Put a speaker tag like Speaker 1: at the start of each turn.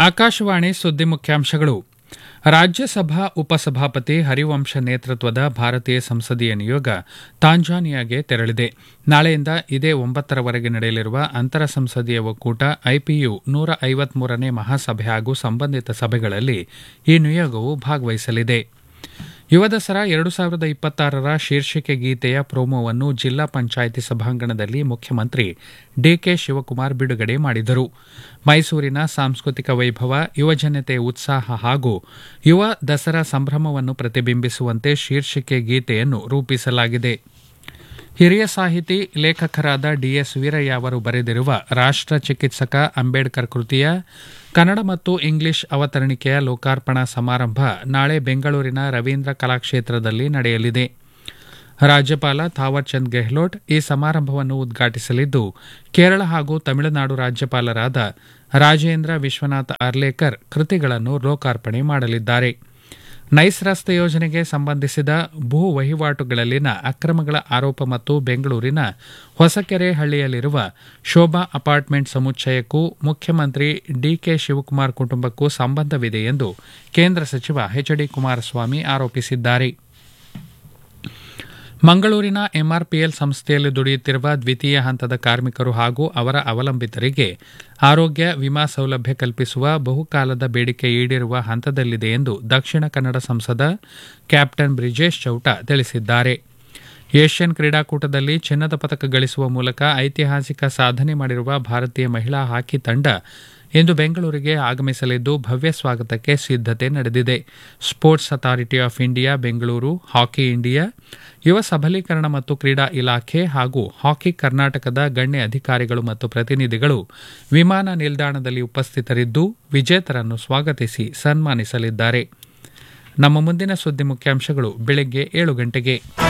Speaker 1: ಆಕಾಶವಾಣಿ ಸುದ್ದಿ ಮುಖ್ಯಾಂಶಗಳು ರಾಜ್ಯಸಭಾ ಉಪಸಭಾಪತಿ ಹರಿವಂಶ ನೇತೃತ್ವದ ಭಾರತೀಯ ಸಂಸದೀಯ ನಿಯೋಗ ತಾಂಜಾನಿಯಾಗೆ ತೆರಳಿದೆ ನಾಳೆಯಿಂದ ಇದೇ ಒಂಬತ್ತರವರೆಗೆ ನಡೆಯಲಿರುವ ಅಂತರ ಸಂಸದೀಯ ಒಕ್ಕೂಟ ಐಪಿಯು ನೂರ ಐವತ್ಮೂರನೇ ಮಹಾಸಭೆ ಹಾಗೂ ಸಂಬಂಧಿತ ಸಭೆಗಳಲ್ಲಿ ಈ ನಿಯೋಗವು ಭಾಗವಹಿಸಲಿದೆ ಯುವ ದಸರಾ ಎರಡು ಸಾವಿರದ ಇಪ್ಪತ್ತಾರರ ಶೀರ್ಷಿಕೆ ಗೀತೆಯ ಪ್ರೋಮೋವನ್ನು ಜಿಲ್ಲಾ ಪಂಚಾಯಿತಿ ಸಭಾಂಗಣದಲ್ಲಿ ಮುಖ್ಯಮಂತ್ರಿ ಡಿಕೆ ಶಿವಕುಮಾರ್ ಬಿಡುಗಡೆ ಮಾಡಿದರು ಮೈಸೂರಿನ ಸಾಂಸ್ಕೃತಿಕ ವೈಭವ ಯುವಜನತೆಯ ಉತ್ಸಾಹ ಹಾಗೂ ಯುವ ದಸರಾ ಸಂಭ್ರಮವನ್ನು ಪ್ರತಿಬಿಂಬಿಸುವಂತೆ ಶೀರ್ಷಿಕೆ ಗೀತೆಯನ್ನು ರೂಪಿಸಲಾಗಿದೆ ಹಿರಿಯ ಸಾಹಿತಿ ಲೇಖಕರಾದ ಡಿಎಸ್ ವೀರಯ್ಯ ಅವರು ಬರೆದಿರುವ ರಾಷ್ಟ ಚಿಕಿತ್ಸಕ ಅಂಬೇಡ್ಕರ್ ಕೃತಿಯ ಕನ್ನಡ ಮತ್ತು ಇಂಗ್ಲಿಷ್ ಅವತರಣಿಕೆಯ ಲೋಕಾರ್ಪಣಾ ಸಮಾರಂಭ ನಾಳೆ ಬೆಂಗಳೂರಿನ ರವೀಂದ್ರ ಕಲಾಕ್ಷೇತ್ರದಲ್ಲಿ ನಡೆಯಲಿದೆ ರಾಜ್ಯಪಾಲ ಥಾವರ್ ಚಂದ್ ಗೆಹ್ಲೋಟ್ ಈ ಸಮಾರಂಭವನ್ನು ಉದ್ಘಾಟಿಸಲಿದ್ದು ಕೇರಳ ಹಾಗೂ ತಮಿಳುನಾಡು ರಾಜ್ಯಪಾಲರಾದ ರಾಜೇಂದ್ರ ವಿಶ್ವನಾಥ್ ಅರ್ಲೇಕರ್ ಕೃತಿಗಳನ್ನು ಲೋಕಾರ್ಪಣೆ ಮಾಡಲಿದ್ದಾರೆ ನೈಸ್ ರಸ್ತೆ ಯೋಜನೆಗೆ ಸಂಬಂಧಿಸಿದ ಭೂ ವಹಿವಾಟುಗಳಲ್ಲಿನ ಅಕ್ರಮಗಳ ಆರೋಪ ಮತ್ತು ಬೆಂಗಳೂರಿನ ಹೊಸಕೆರೆ ಹಳ್ಳಿಯಲ್ಲಿರುವ ಶೋಭಾ ಅಪಾರ್ಟ್ಮೆಂಟ್ ಸಮುಚ್ಚಯಕ್ಕೂ ಮುಖ್ಯಮಂತ್ರಿ ಡಿಕೆ ಶಿವಕುಮಾರ್ ಕುಟುಂಬಕ್ಕೂ ಸಂಬಂಧವಿದೆ ಎಂದು ಕೇಂದ್ರ ಸಚಿವ ಎಚ್ ಡಿ ಕುಮಾರಸ್ವಾಮಿ ಆರೋಪಿಸಿದ್ದಾರೆ ಮಂಗಳೂರಿನ ಎಂಆರ್ಪಿಎಲ್ ಸಂಸ್ಥೆಯಲ್ಲಿ ದುಡಿಯುತ್ತಿರುವ ದ್ವಿತೀಯ ಹಂತದ ಕಾರ್ಮಿಕರು ಹಾಗೂ ಅವರ ಅವಲಂಬಿತರಿಗೆ ಆರೋಗ್ಯ ವಿಮಾ ಸೌಲಭ್ಯ ಕಲ್ಪಿಸುವ ಬಹುಕಾಲದ ಬೇಡಿಕೆ ಈಡೇರುವ ಹಂತದಲ್ಲಿದೆ ಎಂದು ದಕ್ಷಿಣ ಕನ್ನಡ ಸಂಸದ ಕ್ಯಾಪ್ಟನ್ ಬ್ರಿಜೇಶ್ ಚೌಟ ತಿಳಿಸಿದ್ದಾರೆ ಏಷ್ಯನ್ ಕ್ರೀಡಾಕೂಟದಲ್ಲಿ ಚಿನ್ನದ ಪದಕ ಗಳಿಸುವ ಮೂಲಕ ಐತಿಹಾಸಿಕ ಸಾಧನೆ ಮಾಡಿರುವ ಭಾರತೀಯ ಮಹಿಳಾ ಹಾಕಿ ತಂಡ ಇಂದು ಬೆಂಗಳೂರಿಗೆ ಆಗಮಿಸಲಿದ್ದು ಭವ್ಯ ಸ್ವಾಗತಕ್ಕೆ ಸಿದ್ದತೆ ನಡೆದಿದೆ sports authority of India Bengaluru hockey India ಯುವ ಸಬಲೀಕರಣ ಮತ್ತು ಕ್ರೀಡಾ ಇಲಾಖೆ ಹಾಗೂ ಹಾಕಿ ಕರ್ನಾಟಕದ ಗಣ್ಯ ಅಧಿಕಾರಿಗಳು ಮತ್ತು ಪ್ರತಿನಿಧಿಗಳು ವಿಮಾನ ನಿಲ್ದಾಣದಲ್ಲಿ ಉಪಸ್ಥಿತರಿದ್ದು ವಿಜೇತರನ್ನು ಸ್ವಾಗತಿಸಿ ಸನ್ಮಾನಿಸಲಿದ್ದಾರೆ ನಮ್ಮ ಮುಂದಿನ ಸುದ್ದಿ ಮುಖ್ಯಾಂಶಗಳು ಬೆಳಗ್ಗೆ ಏಳು ಗಂಟೆಗೆ